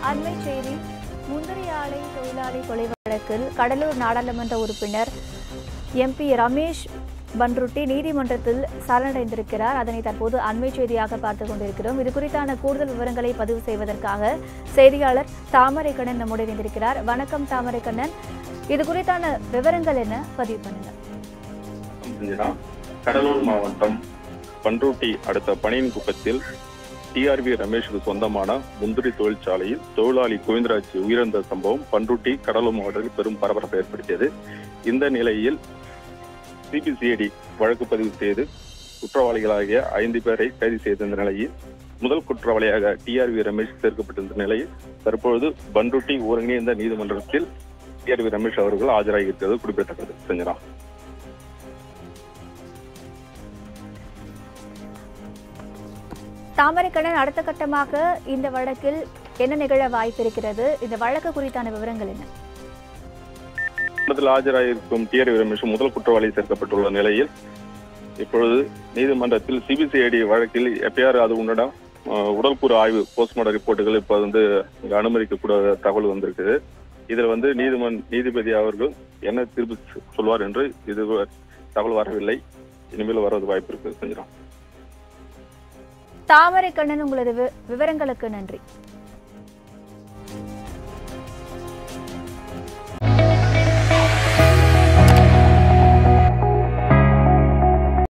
அண்மை செய்தி முந்திரி ஆலை தொழிலாளி கொலை வழக்கில் கடலூர் நாடாளுமன்ற உறுப்பினர் எம்பி ரமேஷ் பன்ருட்டி நீதிமன்றத்தில் சரணடைந்திருக்கிறார் அதனை தற்போது அண்மை செய்தியாக பார்த்துக் கொண்டிருக்கிறோம் இது குறித்தான கூடுதல் விவரங்களை பதிவு செய்வதற்காக செய்தியாளர் தாமரைக்கண்ணன் நம்முடன் இணைந்திருக்கிறார் வணக்கம் தாமரைக்கண்ணன் இது குறித்தான விவரங்கள் என்ன பதிவு பண்ணுங்க செஞ்சுனா கடலூர் மாவட்டம் பன்ருட்டி அடுத்த பனியன் குப்பத்தில் டிஆர்பி ரமேஷுக்கு சொந்தமான முந்திரி தொழிற்சாலையில் தொழிலாளி கோவிந்தராஜ் உயிரிழந்த சம்பவம் பன்ருட்டி கடலூர் மாவட்டத்தில் பெரும் பரபரப்பை ஏற்படுத்தியது இந்த நிலையில் சிபிசிஐடி வழக்கு பதிவு செய்து குற்றவாளிகளாகிய ஐந்து பேரை கைது செய்திருந்த நிலையில் முதல் குற்றவாளியாக டிஆர்பி ரமேஷ் சேர்க்கப்பட்டிருந்த நிலையில் தற்பொழுது பன்ருட்டி ஒருங்கிணைந்த நீதிமன்றத்தில் டிஆர்பி ரமேஷ் அவர்கள் ஆஜராகியிருக்கிறது குறிப்பிடத்தக்கது செஞ்சனா தாமரைக்கண்ணன் அடுத்த கட்டமாக இந்த வழக்கில் என்ன நிகழ வாய்ப்பு இருக்கிறது இந்த வழக்கு குறித்தான விவரங்கள் என்ன இடத்தில் ஆஜராயிருக்கும் டிஆர்வி ரமேஷ் முதல் குற்றவாளி சேர்க்கப்பட்டுள்ள நிலையில் இப்பொழுது நீதிமன்றத்தில் சிபிசிஐடி வழக்கில் எஃப்ஐஆர் அது உன்னடம் உடல்கூறு ஆய்வு போஸ்ட்மார்டம் ரிப்போர்ட்டுகள் இப்போ வந்து இங்க அனுமதிக்க கூட தகவல் வந்திருக்குது இதில் வந்து நீதிமன் நீதிபதி அவர்கள் என்ன தீர்ப்பு சொ- சொல்வார் என்று இது தகவல் வரவில்லை இனிமேல் வருவது வாய்ப்பு இருக்கு செஞ்சிடும் தாமரைக்கண்ணன் உங்களது வி- விவரங்களுக்கு நன்றி